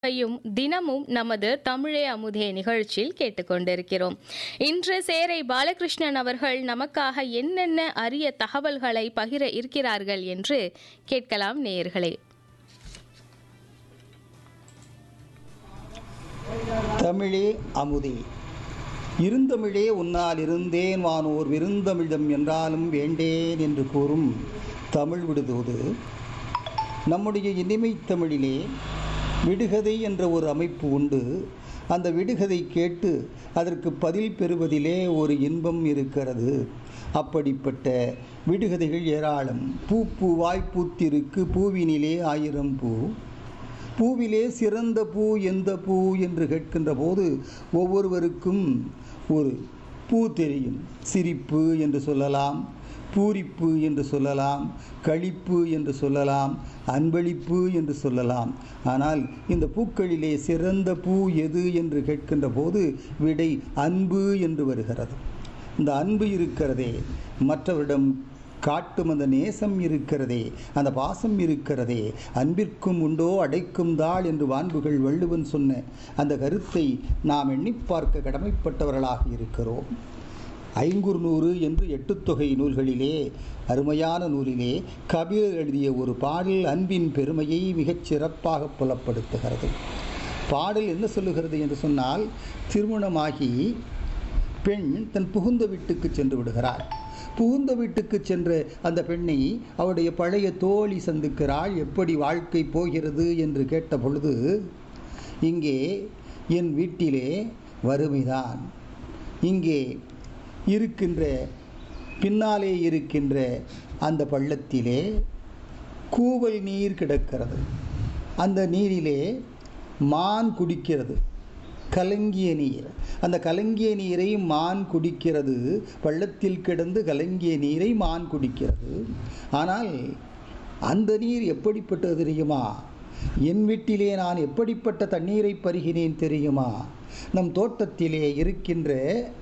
யும் தினமும் நமது தமிழே அமுதே நிகழ்ச்சியில் கேட்டுக்கொண்டிருக்கிறோம் இன்று சேரை பாலகிருஷ்ணன் அவர்கள் நமக்காக என்னென்ன அரிய தகவல்களை பகிர இருக்கிறார்கள் என்று கேட்கலாம் நேயர்களே தமிழே அமுதே இருந்தமிழே உன்னால் இருந்தேன் வானோர் விருந்தமிழம் என்றாலும் வேண்டேன் என்று கூறும் தமிழ் விடுதோது நம்முடைய இனிமை தமிழிலே விடுகதை என்ற ஒரு அமைப்பு உண்டு அந்த விடுகதை கேட்டு அதற்கு பதில் பெறுவதிலே ஒரு இன்பம் இருக்கிறது அப்படிப்பட்ட விடுகதைகள் ஏராளம் பூ பூவாய் பூத்திருக்கு பூவினிலே ஆயிரம் பூ பூவிலே சிறந்த பூ எந்த பூ என்று கேட்கின்ற போது ஒவ்வொருவருக்கும் ஒரு பூ தெரியும் சிரிப்பு என்று சொல்லலாம் பூரிப்பு என்று சொல்லலாம் களிப்பு என்று சொல்லலாம் அன்பளிப்பு என்று சொல்லலாம் ஆனால் இந்த பூக்களிலே சிறந்த பூ எது என்று கேட்கின்ற போது விடை அன்பு என்று வருகிறது இந்த அன்பு இருக்கிறதே மற்றவரிடம் காட்டும் அந்த நேசம் இருக்கிறதே அந்த பாசம் இருக்கிறதே அன்பிற்கும் உண்டோ அடைக்கும் தாள் என்று வான்புகள் வள்ளுவன் சொன்ன அந்த கருத்தை நாம் எண்ணி பார்க்க கடமைப்பட்டவர்களாக இருக்கிறோம் ஐங்குறுநூறு என்று எட்டுத்தொகை நூல்களிலே அருமையான நூலிலே கபிலர் எழுதிய ஒரு பாடல் அன்பின் பெருமையை மிகச் சிறப்பாக புலப்படுத்துகிறது பாடல் என்ன சொல்லுகிறது என்று சொன்னால் திருமணமாகி பெண் தன் புகுந்த வீட்டுக்கு சென்று விடுகிறாள் புகுந்த வீட்டுக்கு சென்ற அந்த பெண்ணை அவருடைய பழைய தோழி சந்திக்கிறாள் எப்படி வாழ்க்கை போகிறது என்று கேட்ட பொழுது இங்கே என் வீட்டிலே வறுமைதான் இங்கே இருக்கின்ற பின்னாலே இருக்கின்ற அந்த பள்ளத்திலே கூவல் நீர் கிடக்கிறது அந்த நீரிலே மான் குடிக்கிறது கலங்கிய நீர் அந்த கலங்கிய நீரை மான் குடிக்கிறது பள்ளத்தில் கிடந்து கலங்கிய நீரை மான் குடிக்கிறது ஆனால் அந்த நீர் எப்படிப்பட்டது தெரியுமா என் வீட்டிலே நான் எப்படிப்பட்ட தண்ணீரை பருகினேன் தெரியுமா நம் தோட்டத்திலே இருக்கின்ற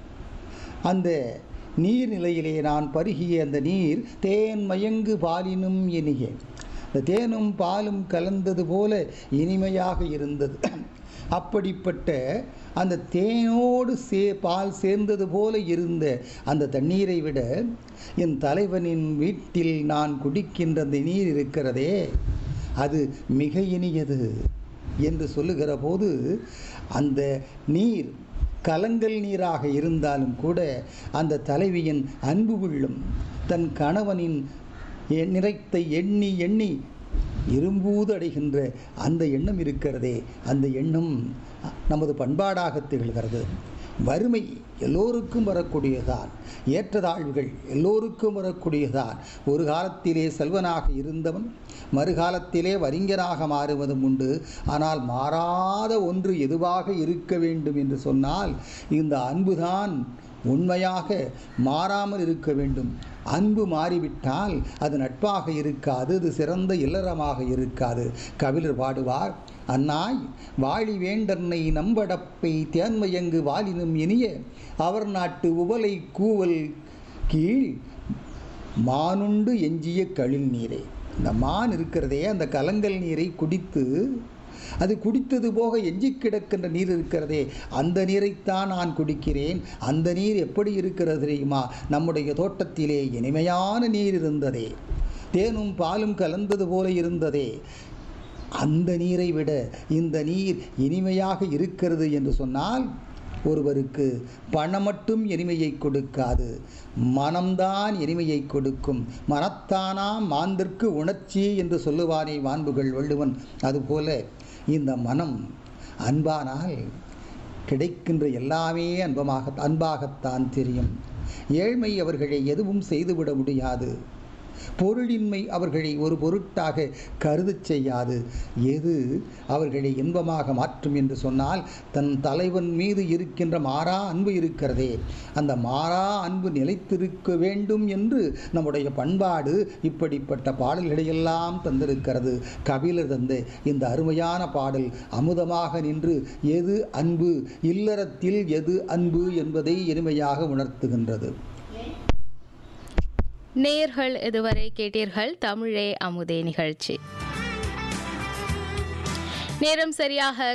அந்த நீர்நிலையிலே நான் பருகிய அந்த நீர் தேன் மயங்கு பாலினும் இனிய இந்த தேனும் பாலும் கலந்தது போல இனிமையாக இருந்தது அப்படிப்பட்ட அந்த தேனோடு சே பால் சேர்ந்தது போல இருந்த அந்த தண்ணீரை விட என் தலைவனின் வீட்டில் நான் குடிக்கின்ற அந்த நீர் இருக்கிறதே அது மிக இனியது என்று சொல்லுகிற போது அந்த நீர் கலங்கல் நீராக இருந்தாலும் கூட அந்த தலைவியின் அன்பு உள்ளம் தன் கணவனின் நிறைத்தை எண்ணி எண்ணி இரும்பூது அடைகின்ற அந்த எண்ணம் இருக்கிறதே அந்த எண்ணம் நமது பண்பாடாக திகழ்கிறது வறுமை எல்லோருக்கும் வரக்கூடியதான் ஏற்றதாழ்வுகள் எல்லோருக்கும் வரக்கூடியதான் ஒரு காலத்திலே செல்வனாக இருந்தவன் மறுகாலத்திலே வரிஞனாக மாறுவதும் உண்டு ஆனால் மாறாத ஒன்று எதுவாக இருக்க வேண்டும் என்று சொன்னால் இந்த அன்புதான் உண்மையாக மாறாமல் இருக்க வேண்டும் அன்பு மாறிவிட்டால் அது நட்பாக இருக்காது அது சிறந்த இல்லறமாக இருக்காது கபிலர் பாடுவார் அன்னாய் வாழி வேண்டன்னை நம்படப்பை தேன்மையங்கு வாலினும் இனிய அவர் நாட்டு உவலை கூவல் கீழ் மானுண்டு எஞ்சிய கழில் நீரே இந்த மான் இருக்கிறதே அந்த கலங்கல் நீரை குடித்து அது குடித்தது போக எஞ்சி கிடக்கின்ற நீர் இருக்கிறதே அந்த நீரைத்தான் நான் குடிக்கிறேன் அந்த நீர் எப்படி இருக்கிறது தெரியுமா நம்முடைய தோட்டத்திலே இனிமையான நீர் இருந்ததே தேனும் பாலும் கலந்தது போல இருந்ததே அந்த நீரை விட இந்த நீர் இனிமையாக இருக்கிறது என்று சொன்னால் ஒருவருக்கு பணம் மட்டும் இனிமையை கொடுக்காது மனம்தான் இனிமையை கொடுக்கும் மனத்தானாம் மாந்திற்கு உணர்ச்சி என்று சொல்லுவானே வான்புகள் வள்ளுவன் அதுபோல இந்த மனம் அன்பானால் கிடைக்கின்ற எல்லாமே அன்பமாக அன்பாகத்தான் தெரியும் ஏழ்மை அவர்களை எதுவும் செய்துவிட முடியாது பொருளின்மை அவர்களை ஒரு பொருட்டாக கருதச் செய்யாது எது அவர்களை இன்பமாக மாற்றும் என்று சொன்னால் தன் தலைவன் மீது இருக்கின்ற மாறா அன்பு இருக்கிறதே அந்த மாறா அன்பு நிலைத்திருக்க வேண்டும் என்று நம்முடைய பண்பாடு இப்படிப்பட்ட பாடல்களையெல்லாம் தந்திருக்கிறது கபிலர் தந்த இந்த அருமையான பாடல் அமுதமாக நின்று எது அன்பு இல்லறத்தில் எது அன்பு என்பதை எளிமையாக உணர்த்துகின்றது நேயர்கள் இதுவரை கேட்டீர்கள் தமிழே அமுதே நிகழ்ச்சி நேரம் சரியாக